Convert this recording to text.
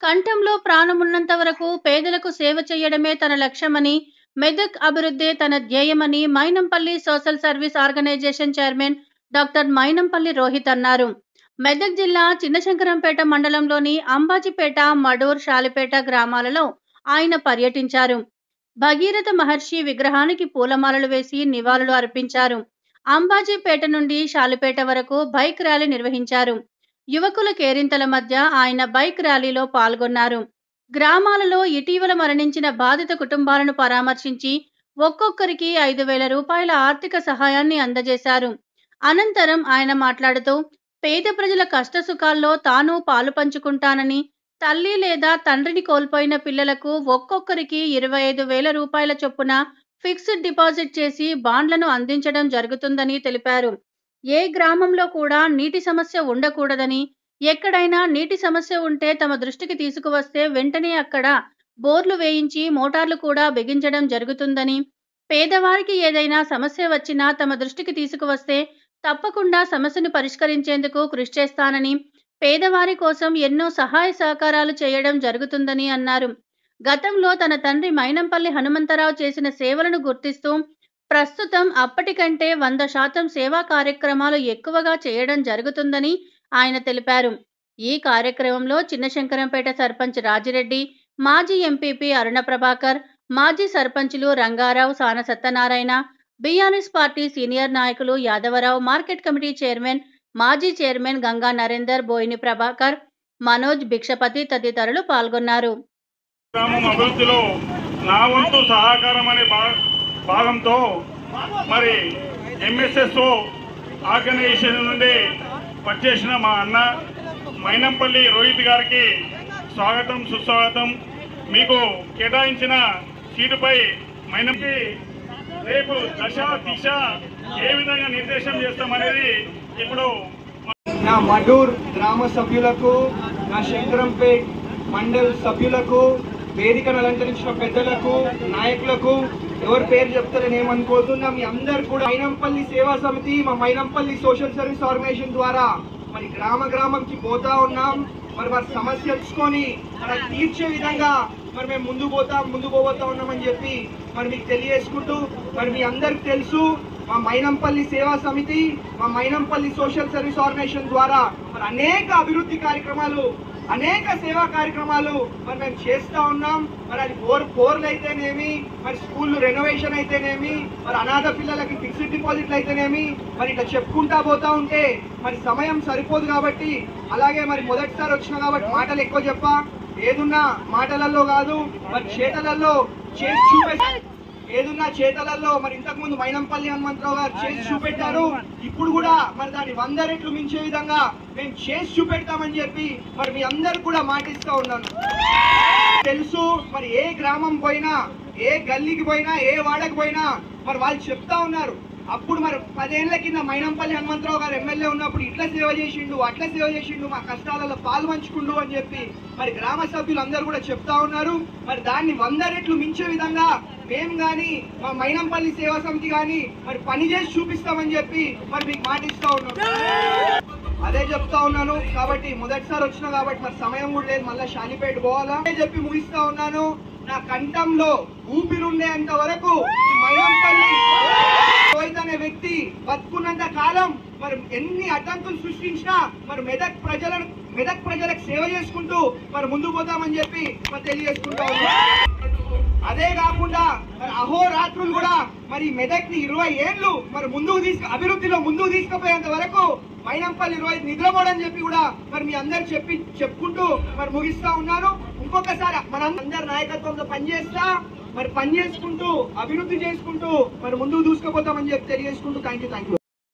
కంఠంలో ప్రాణమున్నంత వరకు పేదలకు సేవ చేయడమే తన లక్ష్యమని మెదక్ అభివృద్ధే తన ధ్యేయమని Mynampally social service organisation chairman doctor Mynampally Rohit అన్నారు మెదక్ జిల్లా చిన్నశంకరంపేట మండలంలోని అంబాజీపేట మడూర్ షాలిపేట గ్రామాలలో ఆయన పర్యటించారు భగీరథ మహర్షి విగ్రహానికి పూలమాలలు వేసి నివాళులు అర్పించారు అంబాజీపేట నుండి షాలిపేట వరకు బైక్ ర్యాలీ నిర్వహించారు యువకుల కేరింతల మధ్య ఆయన బైక్ ర్యాలీలో పాల్గొన్నారు గ్రామాలలో ఇటీవల మరణించిన బాధిత కుటుంబాలను పరామర్శించి ఒక్కొక్కరికి ఐదు వేల రూపాయల ఆర్థిక సహాయాన్ని అందజేశారు అనంతరం ఆయన మాట్లాడుతూ పేద ప్రజల కష్టసుఖాల్లో తాను పాలు పంచుకుంటానని తల్లి లేదా తండ్రిని కోల్పోయిన పిల్లలకు ఒక్కొక్కరికి ఇరవై ఐదు వేల రూపాయల చొప్పున ఫిక్స్డ్ డిపాజిట్ చేసి బాండ్లను అందించడం జరుగుతుందని తెలిపారు ఏ గ్రామంలో కూడా నీటి సమస్య ఉండకూడదని ఎక్కడైనా నీటి సమస్య ఉంటే తమ దృష్టికి తీసుకువస్తే వెంటనే అక్కడ బోర్లు వేయించి మోటార్లు కూడా బిగించడం జరుగుతుందని పేదవారికి ఏదైనా సమస్య వచ్చినా తమ దృష్టికి తీసుకువస్తే తప్పకుండా సమస్యను పరిష్కరించేందుకు కృషి చేస్తానని పేదవారి కోసం ఎన్నో సహాయ సహకారాలు చేయడం జరుగుతుందని అన్నారు గతంలో తన తండ్రి మైనంపల్లి హనుమంతరావు చేసిన సేవలను గుర్తిస్తూ ప్రస్తుతం అప్పటికంటే వంద శాతం సేవా కార్యక్రమాలు ఎక్కువగా చేయడం జరుగుతుందని ఆయన తెలిపారు ఈ కార్యక్రమంలో చిన్నశంకరంపేట సర్పంచ్ రాజిరెడ్డి మాజీ ఎంపీపీ అరుణ ప్రభాకర్ మాజీ సర్పంచులు రంగారావు సాన సత్యనారాయణ బీఆర్ఎస్ పార్టీ సీనియర్ నాయకులు యాదవరావు మార్కెట్ కమిటీ చైర్మన్ మాజీ చైర్మన్ గంగా నరేందర్ బోయిని ప్రభాకర్ మనోజ్ భిక్షపతి తదితరులు పాల్గొన్నారు గ్రామం అభివృద్ధిలో నా వంతు సహకారం అనే భా- భాగంతో మరి ఎంఎస్ఎస్ఓ ఆర్గనైజేషన్ నుండి పనిచేసిన మా అన్న మైనంపల్లి రోహిత్ గారికి స్వాగతం సుస్వాగతం మీకు కేటాయించిన సీటుపై మైనంకి రేపు దశ దిశ ఏ విధంగా నిర్దేశం చేస్తామనేది ఇప్పుడు నా మడూర్ గ్రామ సభ్యులకు నా శంకరంపేట్ మండల్ సభ్యులకు వేదికను అలంకరించిన పెద్దలకు నాయకులకు ఎవరి పేరు చెప్తారని ఏమనుకోతున్నా మీ అందరు కూడా మైనంపల్లి సేవా సమితి మా మైనంపల్లి సోషల్ సర్వీస్ ఆర్గనైజేషన్ ద్వారా మరి గ్రామ గ్రామంకి పోతా ఉన్నాం మరి వారి సమస్య తెలుసుకొని మరి అది తీర్చే విధంగా మరి మేము ముందు పోతాం ముందు పోబోతా ఉన్నామని చెప్పి మరి మీకు తెలియజేసుకుంటూ మరి మీ అందరికి తెలుసు మా మైనంపల్లి సేవా సమితి మా మైనంపల్లి సోషల్ సర్వీస్ ఆర్గనైజేషన్ ద్వారా మరి అనేక అభివృద్ధి కార్యక్రమాలు అనేక సేవా కార్యక్రమాలు మరి మేము చేస్తా ఉన్నాం మరి అది బోర్ బోర్లు అయితేనేమి మరి స్కూల్ రెనోవేషన్ అయితేనేమి మరి అనాథ పిల్లలకి ఫిక్స్డ్ డిపాజిట్లు అయితేనేమి మరి ఇట్లా చెప్పుకుంటా పోతా ఉంటే మరి సమయం సరిపోదు కాబట్టి అలాగే మరి మొదటిసారి వచ్చిన కాబట్టి మాటలు ఎక్కువ చెప్పా ఏదున్నా మాటలలో కాదు మరి చేతలలో చేసి చూపే ఏదున్నా చేతలలో మరి ఇంతకు ముందు మైనంపల్లి హనుమంతరావు గారు చేసి చూపెట్టారు ఇప్పుడు కూడా మరి దాన్ని వంద రెట్లు మించే విధంగా మేము చేసి చూపెడతామని చెప్పి మరి మీ అందరు కూడా మాటిస్తా ఉన్నాను తెలుసు మరి ఏ గ్రామం పోయినా ఏ గల్లీకి పోయినా ఏ వాడకి పోయినా మరి వాళ్ళు చెప్తా ఉన్నారు అప్పుడు మరి పదేళ్ల కింద మైనంపల్లి హనుమంతరావు గారు ఎమ్మెల్యే ఉన్నప్పుడు ఇట్లా సేవ చేసిండు అట్లా సేవ చేసిండు మా కష్టాలలో పాలు పంచుకుండు అని చెప్పి మరి గ్రామ సభ్యులు అందరూ కూడా చెప్తా ఉన్నారు మరి దాన్ని వంద రెట్లు మించే విధంగా మేము కానీ మా మైనంపల్లి సేవా సమితి కానీ మరి పని చేసి చూపిస్తామని చెప్పి మరి మీకు మాటిస్తా ఉన్నాం అదే చెప్తా ఉన్నాను కాబట్టి మొదటిసారి వచ్చినా కాబట్టి మరి సమయం కూడా లేదు మళ్ళీ షాలిపేట పోవాలా అదే చెప్పి ముగిస్తా ఉన్నాను నా కంఠంలో ఊపిరుండేంత వరకు ఈ మైనంపల్లి రోహిత్ అనే వ్యక్తి బతుకున్నంత కాలం మరి ఎన్ని అడ్డంకులు సృష్టించినా మరి మెదక్ ప్రజలను మెదక్ ప్రజలకు సేవ చేసుకుంటూ మరి ముందుకు పోతామని చెప్పి మరి తెలియజేసుకుంటా ఉన్నాను అదే కాకుండా మరి అహోరాత్రులు కూడా మరి మెదక్ ని ఇరవై ఏళ్ళు మరి ముందుకు తీసుకు అభివృద్ధిలో ముందుకు తీసుకుపోయేంత వరకు మైనంపల్లి రోహిత్ నిద్రపోడని చెప్పి కూడా మరి మీ అందరు చెప్పి చెప్పుకుంటూ మరి ముగిస్తా ఉన్నాను ఇంకొకసారి మనం అందరి నాయకత్వంలో పనిచేస్తా మరి పని చేసుకుంటూ అభివృద్ధి చేసుకుంటూ మరి ముందుకు దూసుకుపోతామని చెప్పి తెలియజేసుకుంటూ థ్యాంక్ యూ థ్యాంక్ యూ